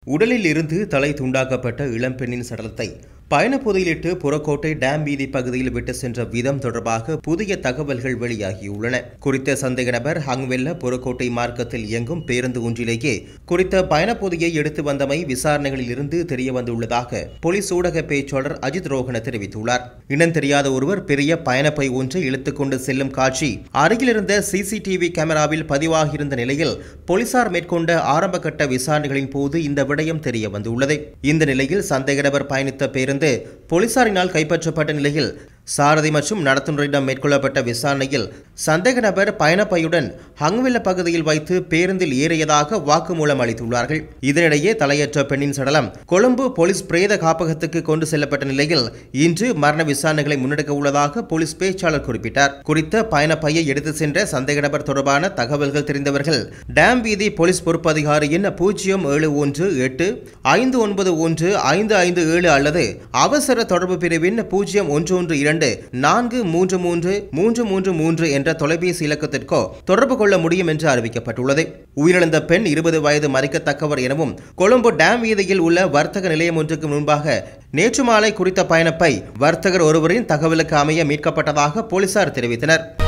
உடலில் இருந்து தலை துண்டாக்கப்பட்ட இளம்பெண்ணின் சடலத்தை பயணப்பொதியிலிட்டு புறக்கோட்டை டேம் வீதி பகுதியில் விட்டு சென்ற விதம் தொடர்பாக புதிய தகவல்கள் வெளியாகியுள்ளன குறித்த சந்தேக நபர் ஹங்வெல்ல புறக்கோட்டை மார்க்கத்தில் இயங்கும் பேருந்து ஒன்றிலேயே குறித்த பயணப்பொதியை எடுத்து வந்தமை விசாரணைகளில் இருந்து தெரிய வந்துள்ளதாக போலீஸ் ஊடக பேச்சாளர் அஜித் ரோஹன தெரிவித்துள்ளார் இனம் தெரியாத ஒருவர் பெரிய பயணப்பை ஒன்றை இழுத்துக்கொண்டு செல்லும் காட்சி அருகிலிருந்த சிசிடிவி கேமராவில் பதிவாகியிருந்த நிலையில் போலீசார் மேற்கொண்ட ஆரம்பகட்ட விசாரணைகளின் போது இந்த விடயம் தெரிய வந்துள்ளது இந்த நிலையில் சந்தேக நபர் பயணித்த பேருந்து போலீசாரினால் கைப்பற்றப்பட்ட நிலையில் சாரதி மற்றும் நடத்துனரிடம் மேற்கொள்ளப்பட்ட விசாரணையில் சந்தேக நபர் பயணப்பையுடன் ஹங்வெல்ல பகுதியில் வைத்து பேருந்தில் ஏறியதாக வாக்குமூலம் அளித்துள்ளார்கள் இதனிடையே தலையற்ற பெண்ணின் சடலம் கொழும்பு போலீஸ் பிரேத காப்பகத்துக்கு கொண்டு செல்லப்பட்ட நிலையில் இன்று மரண விசாரணைகளை முன்னெடுக்க உள்ளதாக போலீஸ் பேச்சாளர் குறிப்பிட்டார் குறித்த பயணப்பையை எடுத்து சென்ற சந்தேக நபர் தொடர்பான தகவல்கள் தெரிந்தவர்கள் டேம் வீதி போலீஸ் பொறுப்பு அதிகாரியின் பூஜ்ஜியம் ஏழு ஒன்று எட்டு ஐந்து ஒன்பது ஒன்று ஐந்து ஐந்து ஏழு அல்லது அவசர தொடர்பு பிரிவின் பூஜ்ஜியம் ஒன்று ஒன்று இரண்டு நான்கு மூன்று மூன்று மூன்று மூன்று மூன்று என்ற தொலைபேசி இலக்கத்திற்கோ தொடர்பு கொள்ள முடியும் என்று அறிவிக்கப்பட்டுள்ளது உயிரிழந்த பெண் இருபது வயது மறைக்கத்தக்கவர் எனவும் கொழும்பு டேம் வீதியில் உள்ள வர்த்தக நிலையம் ஒன்றுக்கு முன்பாக நேற்று மாலை குறித்த பயணப்பை வர்த்தகர் ஒருவரின் தகவலுக்கு அமைய மீட்கப்பட்டதாக போலீசார் தெரிவித்தனர்